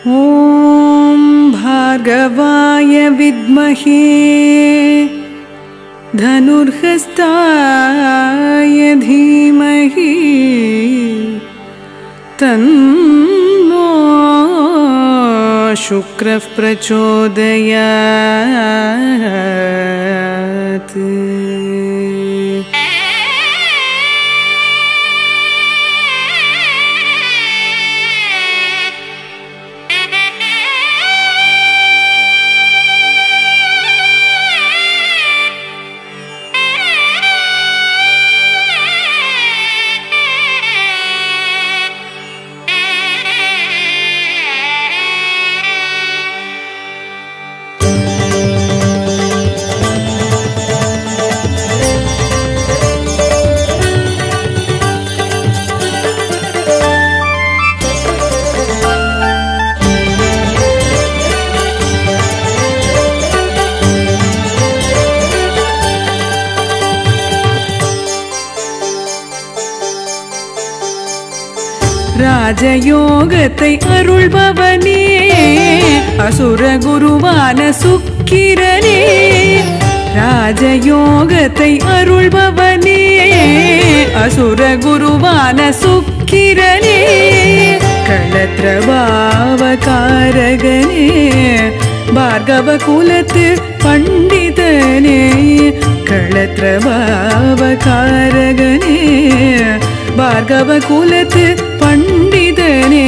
ॐ भार्गवाय विद्महे धनुर्हस्ताय धीमहि तन्नो शुक्रः प्रचोदयात् ராஜயோகத்தை அருள்பவனே அசுர குருவான சுக்கிரனே ராஜயோகத்தை அருள்பவனே அசுர குருவான சுக்கிரனே களத்ரபாவகாரகனே பார்கவ குலத்து பண்டிதனே களத்ரபாவகாரகனே பார்கவ குலத்து பண்டிதனே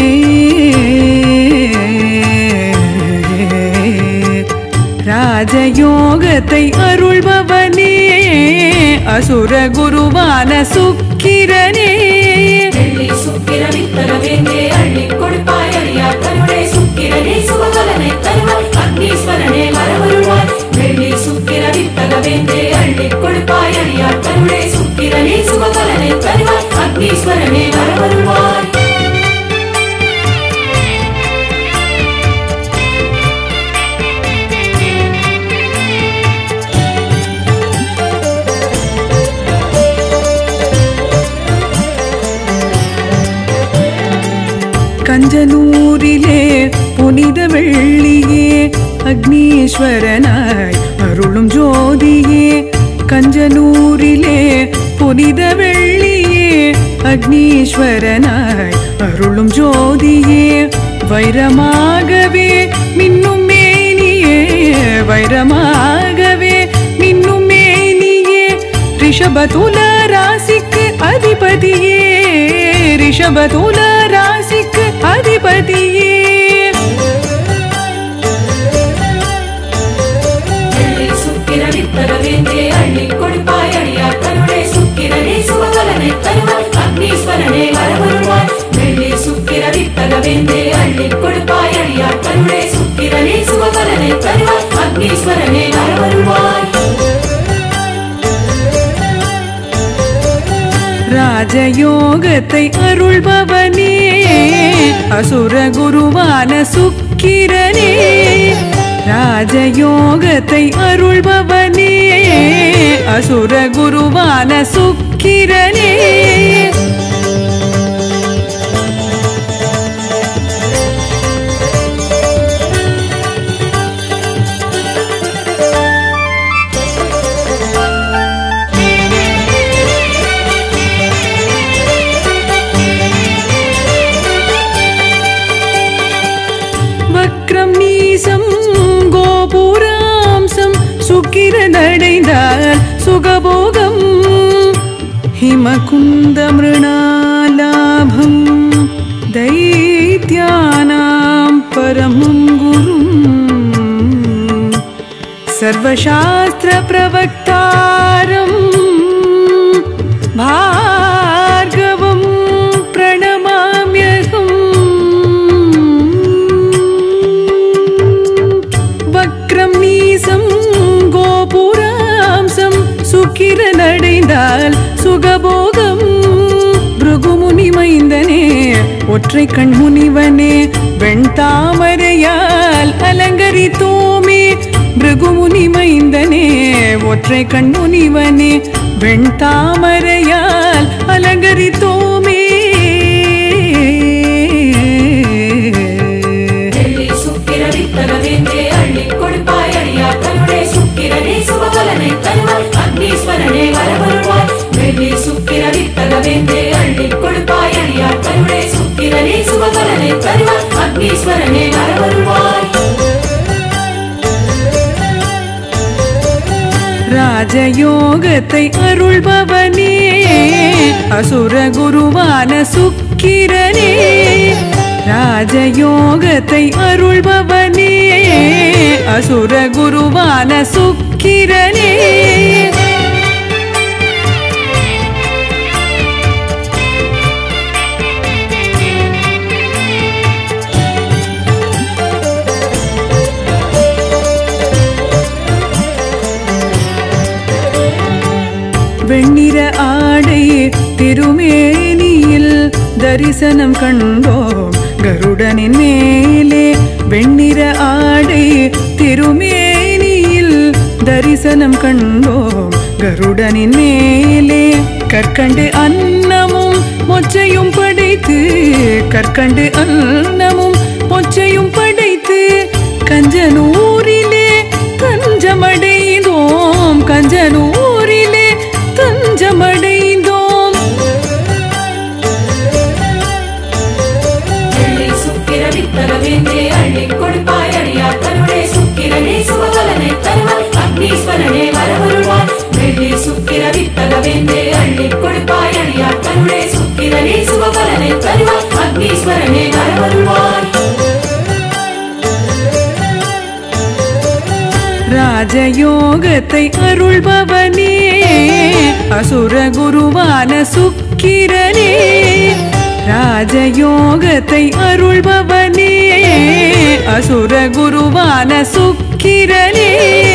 ராஜயோகத்தை அருள்பவனே அசுர குருவான சுக்கிரனே வெள்ளி சுக்கிரனை தரவேந்தே அள்ளி கொடுப்பாய் அடியார் கருணை சுக்கிரனே சுபகலனை தருவாய் அக்னீஸ்வரனே வரவருவாய் வெள்ளி சுக்கிரனை தரவேந்தே அள்ளி கொடுப்பாய் அடியார் கருணை சுக்கிரனே சுபகலனை தருவாய் அக்னீஸ்வரனே வரவருவாய் கஞ்சனூரிலே புனித வெள்ளியே அக்னீஸ்வரனாய் அருளும் ஜோதியே கஞ்சனூரிலே புனித வெள்ளியே அக்னீஸ்வரனாய் அருளும் ஜோதியே வைரமாகவே மின்னும் மேனியே வைரமாகவே மின்னும் மேனியே ரிஷபதுல ராசிக்கு அதிபதியே ரிஷபதுல ராசிக்கு அதிபதியே வெள்ளி சுக்கிரனை தரவேந்தே அள்ளி கொடுப்பாய் அடியார் கருணை சுக்கிரனே சுபகலனை தருவாய் அக்னீஸ்வரனே வரவருவாய் வெள்ளி சுக்கிரனை தரவேந்தே அள்ளி கொடுப்பாய் அடியார் கருணை சுக்கிரனே சுபகலனை தருவாய் அக்னீஸ்வரனே வரவருவாய் ராஜயோகத்தை அருள்பவனே அசுர குருவான சுக்கிரனே ராஜயோகத்தை அருள்பவனே அசுர குருவான சுக்கிரனே வக்ரம் நீசம் கோபுராம்சம் சுக்கிரனடைந்தால் சுகபோகம் ஹிமகுந்த மிருணாலாபம் दैत्यानां परमं गुरुम् सर्वशास्त्रप्रवक्तारम् भार्गवं प्रणमाम्यहम् வக்ரம் நீசம் கோபுராம்சம் சுக்கிரனடைந்தால் சுகபோகம் பிருகுமுனி மைந்தனே ஒற்றை கண் முனிவனே வெண்தாமரையால் அலங்கரித்தோமே பிருகுமுனி மைந்தனே ஒற்றை கண் முனிவனே வெண்தாமரையால் அலங்கரித்தோமே பலனை தருவாய் அக்னீஸ்வரனே வரவருவாய் ராஜயோகத்தை அருள்பவனே அசுர குருவான சுக்கிரனே ராஜயோகத்தை அருள்பவனே அசுர குருவான சுக்கிரனே வெண்ணிற ஆடை திருமேனியில் தரிசனம் கண்டோம் கருடனின் மேலே வெண்ணிற ஆடை திருமேனியில் தரிசனம் கண்டோம் கருடனின் மேலே கற்கண்டு அன்னமும் மொச்சையும் படைத்து கற்கண்டு அன்னமும் மொச்சையும் படைத்து கஞ்சனூரிலே தஞ்சமடைந்தோம் கஞ்சனூரிலே தஞ்சமடைந்தோம் வெள்ளி சுக்கிர வித்தக வேந்தே அள்ளி கொடுப்பாய் அடியார் கருணை சுக்கிரனே சுபபலனை தருவாய் அக்னீஸ்வரனே வரவருவாய் வெள்ளி சுக்கிர வித்தக வேந்தே அள்ளி கொடுப்பாய் அடியார் கருணை சுக்கிரனே சுபபலனை தருவாய் அக்னீஸ்வரனே வரவருவாய் ராஜயோகத்தை அருள்பவனே அசுர குருவான சுக்கிரனே ராஜயோகத்தை அருள்பவனே அசுர குருவான சுக்கிரனே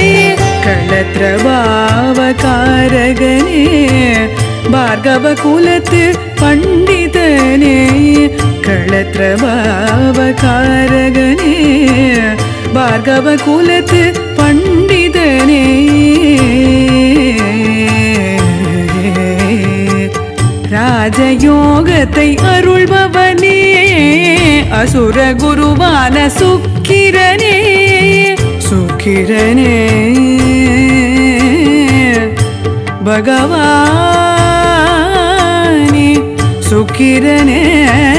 களத்ரபாவகாரகனே பார்கவ குலத்து பண்டிதனே களத்ரபாவகாரகனே பார்கவ குலத்து பண்டிதனே ராஜயோகத்தை அருள்பவனே அசுர குருவான சுக்கிரனே சுக்கிரனே பகவானே சுக்கிரனே